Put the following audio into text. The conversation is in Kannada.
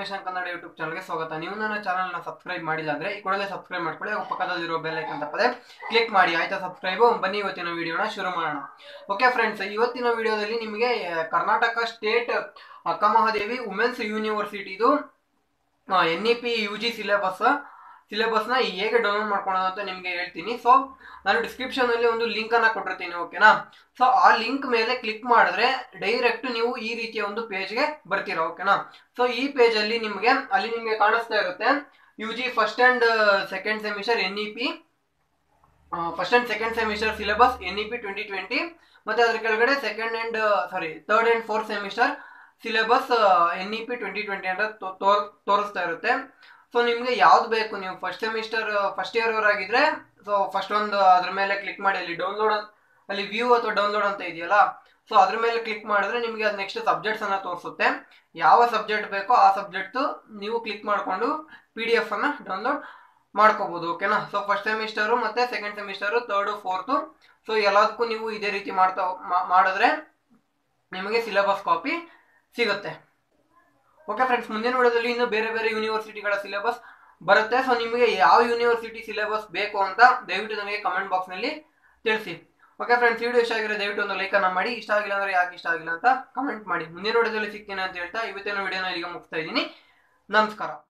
ಇನ್ಫಾರ್ಮೇಶನ್ ಕನ್ನಡ ಯೂಟ್ಯೂಬ್ ಚಾನಲ್ಗೆ ಸ್ವಾಗತ ನೀವು ನನ್ನ ಚಾನಲ್ನ ಸಬ್ಸ್ಕ್ರೈಬ್ ಮಾಡಿಲ್ಲ ಅಂದ್ರೆ ಈ ಕೂಡಲೇ ಸಬ್ಸ್ಕ್ರೈಬ್ ಮಾಡ್ಕೊಳ್ಳಿ ಹಾಗೂ ಪಕ್ಕದಲ್ಲಿರೋ ಬೆಲ್ ಐಕನ್ ತಪ್ಪದೆ ಕ್ಲಿಕ್ ಮಾಡಿ ಆಯ್ತಾ ಸಬ್ಸ್ಕ್ರೈಬ್ ಬನ್ನಿ ಇವತ್ತಿನ ವಿಡಿಯೋನ ಶುರು ಮಾಡೋಣ ಓಕೆ ಫ್ರೆಂಡ್ಸ್ ಇವತ್ತಿನ ವಿಡಿಯೋದಲ್ಲಿ ನಿಮಗೆ ಆ, ಕರ್ನಾಟಕ ಸ್ಟೇಟ್ ಅಕ್ಕಮಹಾದೇವಿ ವುಮೆನ್ಸ್ ಯೂನಿವರ್ಸಿಟಿದು N E P U G syllabus ಸಿಲೆಬಸ್ನ ಹೇಗೆ ಡೌನ್ಲೋಡ್ ಮಾಡ್ಕೊಳ್ಳೋದು ಅಂತ ನಿಮಗೆ ಹೇಳ್ತೀನಿ ಸೊ ನಾನು ಡಿಸ್ಕ್ರಿಪ್ಷನ್ ಅಲ್ಲಿ ಒಂದು ಲಿಂಕ್ ಅನ್ನ ಕೊಟ್ಟಿರ್ತೀನಿ ಓಕೆನಾ ಸೊ ಆ ಲಿಂಕ್ ಮೇಲೆ ಕ್ಲಿಕ್ ಮಾಡಿದ್ರೆ ಡೈರೆಕ್ಟ್ ನೀವು ಈ ರೀತಿಯ ಒಂದು ಪೇಜ್ಗೆ ಬರ್ತೀರಾ ಓಕೆನಾ ಸೊ ಈ ಪೇಜ್ ಅಲ್ಲಿ ನಿಮಗೆ ಅಲ್ಲಿ ನಿಮಗೆ ಕಾಣಿಸ್ತಾ ಇರುತ್ತೆ U G first and second semester N E P first and second semester syllabus N E P twenty twenty ಮತ್ತೆ ಅದ್ರ ಕೆಳಗಡೆ second and sorry third and fourth semester syllabus N E P twenty twenty ಅಂತ ತೋ- ತೋರ್- ತೋರಿಸ್ತಾ ಇರುತ್ತೆ ಸೊ ನಿಮಗೆ ಯಾವ್ದು ಬೇಕು ನೀವು ಫಸ್ಟ್ ಸೆಮಿಸ್ಟರ್ ಫಸ್ಟ್ ಇಯರ್ ಅವರಾಗಿದ್ರೆ ಸೊ ಫಸ್ಟ್ ಒಂದು ಅದ್ರ ಮೇಲೆ ಕ್ಲಿಕ್ ಮಾಡಿ ಅಲ್ಲಿ ಡೌನ್ಲೋಡ್ ಅಲ್ಲಿ ವ್ಯೂ ಅಥವಾ ಡೌನ್ಲೋಡ್ ಅಂತ ಇದೆಯಲ್ಲ ಸೊ ಅದ್ರ ಮೇಲೆ ಕ್ಲಿಕ್ ಮಾಡಿದ್ರೆ ನಿಮಗೆ ಅದು ನೆಕ್ಸ್ಟ್ ಸಬ್ಜೆಕ್ಟ್ಸ್ ಅನ್ನ ತೋರಿಸುತ್ತೆ ಯಾವ ಸಬ್ಜೆಕ್ಟ್ ಬೇಕೋ ಆ ಸಬ್ಜೆಕ್ಟ್ ನೀವು ಕ್ಲಿಕ್ ಮಾಡಿಕೊಂಡು ಪಿ ಡಿ ಎಫ್ ಅನ್ನ ಡೌನ್ಲೋಡ್ ಮಾಡ್ಕೋಬಹುದು ಓಕೆನಾ ಸೊ ಫಸ್ಟ್ ಸೆಮಿಸ್ಟರು ಮತ್ತೆ second semester third fourth so ಎಲ್ಲದಕ್ಕೂ ನೀವು ಇದೇ ರೀತಿ ಮಾಡ್ತಾ ಮಾ- ಮಾಡಿದ್ರೆ ನಿಮಗೆ ಸಿಲೆಬಸ್ ಕಾಪಿ ಸಿಗುತ್ತೆ ಓಕೆ ಫ್ರೆಂಡ್ಸ್ ಮುಂದಿನ ವಿಡಿಯೋದಲ್ಲಿ ಇನ್ನು ಬೇರೆ ಬೇರೆ ಯೂನಿವರ್ಸಿಟಿಗಳ ಸಿಲೆಬಸ್ ಬರುತ್ತೆ ಸೊ ನಿಮಗೆ ಯಾವ ಯೂನಿವರ್ಸಿಟಿ ಸಿಲೆಬಸ್ ಬೇಕು ಅಂತ ದಯವಿಟ್ಟು ನನಗೆ ಕಮೆಂಟ್ ಬಾಕ್ಸ್ನಲ್ಲಿ ತಿಳಿಸಿ ಓಕೆ ಫ್ರೆಂಡ್ಸ್ ವಿಡಿಯೋ ಇಷ್ಟ ಆಗಿರೋ ದಯವಿಟ್ಟು ಒಂದು ಲೈಕ್ ಅನ್ನ ಮಾಡಿ ಇಷ್ಟ ಆಗಿಲ್ಲ ಅಂದ್ರೆ ಯಾಕೆ ಇಷ್ಟ ಆಗಿಲ್ಲ ಅಂತ ಕಮೆಂಟ್ ಮಾಡಿ ಮುಂದಿನ ವಿಡಿಯೋದಲ್ಲಿ ಸಿಗ್ತೀನಿ ಅಂತ ಹೇಳ್ತಾ ಇವತ್ತಿನ ವಿಡಿಯೋನ ಇಲ್ಲಿಗೆ ಮುಗಿಸ್ತಾ ಇದ್ದೀನಿ ನಮಸ್ಕಾರ